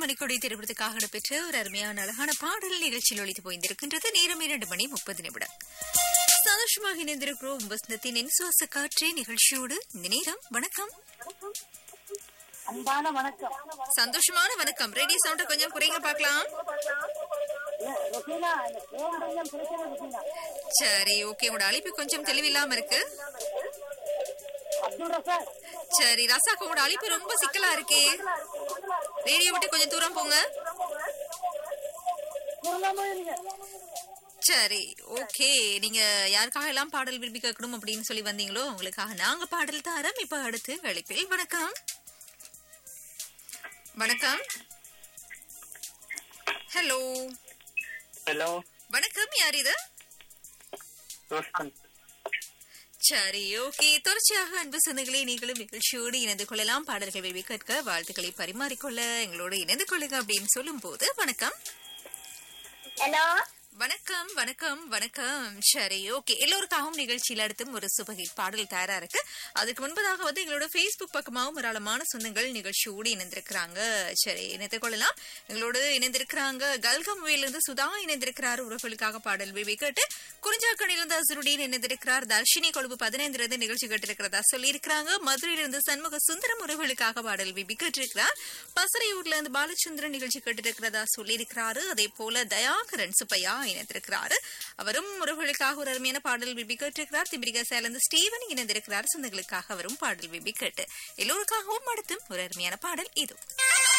மணிக்கொடி திரைப்படத்துக்காக இடம்பெற்ற ஒரு அருமையான அழகான பாடல் நிகழ்ச்சியில் ஒழித்து போயிருக்கின்றது நேரம் இரண்டு மணி முப்பது நிமிடம் சந்தோஷமாக இணைந்திருக்கிறோம் வசந்தத்தின் என் சுவாச காற்றே நிகழ்ச்சியோடு இந்த நேரம் வணக்கம் அன்பான வணக்கம் சந்தோஷமான வணக்கம் ரேடியோ சவுண்ட கொஞ்சம் குறைங்க பார்க்கலாம் ஏ, ரொசீனா இந்த போன் கொஞ்சம் பிரச்சனை ரொசீனா சரி ஓகே உங்களோட அழைப்பு கொஞ்சம் தெளிவில்லாம இருக்கு அப்துல் ரசாக் சரி ரசாக்கு உங்களோட அழைப்பு ரொம்ப சிக்கலா இருக்கே ரேடியோ விட்டு கொஞ்சம் தூரம் போங்க குரலாம இருங்க சரி ஓகே நீங்க யாருக்காக எல்லாம் பாடல் விரும்பி கேட்கணும் அப்படின்னு சொல்லி வந்தீங்களோ உங்களுக்காக நாங்க பாடல் தாரம் இப்ப அடுத்து அழைப்பில் வணக்கம் வணக்கம் ஹலோ ஹலோ வணக்கம் யார் இது ரோஷன் சரி ஓகே தொடர்ச்சியாக அன்பு சொந்தங்களே நீங்களும் நிகழ்ச்சியோடு இணைந்து கொள்ளலாம் பாடல்கள் விரும்பி கேட்க வாழ்த்துக்களை பரிமாறிக்கொள்ள எங்களோடு இணைந்து கொள்ளுங்க அப்படின்னு சொல்லும் போது வணக்கம் ஹலோ வணக்கம் வணக்கம் வணக்கம் சரி ஓகே எல்லோருக்காகவும் நிகழ்ச்சியில் அடுத்தும் ஒரு சுபகிட் பாடல் தயாரா இருக்கு அதுக்கு முன்பதாக வந்து எங்களோட ஃபேஸ்புக் பக்கமாகவும் ஏராளமான சொந்தங்கள் நிகழ்ச்சியோடு இணைந்திருக்கிறாங்க சரி இணைத்துக் கொள்ளலாம் எங்களோடு இணைந்திருக்கிறாங்க கல்கமுவையிலிருந்து சுதா இணைந்திருக்கிறார் உறவுகளுக்காக பாடல் விவி கேட்டு குறிஞ்சாக்கணிலிருந்து அசுருடீன் இணைந்திருக்கிறார் தர்ஷினி கொழும்பு பதினைந்திலிருந்து நிகழ்ச்சி கேட்டிருக்கிறதா சொல்லியிருக்கிறாங்க மதுரையிலிருந்து சண்முக சுந்தரம் உறவுகளுக்காக பாடல் விவி கேட்டிருக்கிறார் பசறையூர்ல இருந்து பாலச்சந்திரன் நிகழ்ச்சி கேட்டிருக்கிறதா சொல்லியிருக்கிறாரு அதே போல தயாகரன் சுப்பையா இணைந்திருக்கிறாரு அவரும் உறவுகளுக்காக ஒரு அருமையான பாடல் விபி கேட்டிருக்கிறார் திபிரிகா சேலந்து ஸ்டீவன் இணைந்திருக்கிறார் சொந்தங்களுக்காக அவரும் பாடல் விபி கேட்டு எல்லோருக்காகவும் அடுத்தும் ஒரு அருமையான பாடல் இது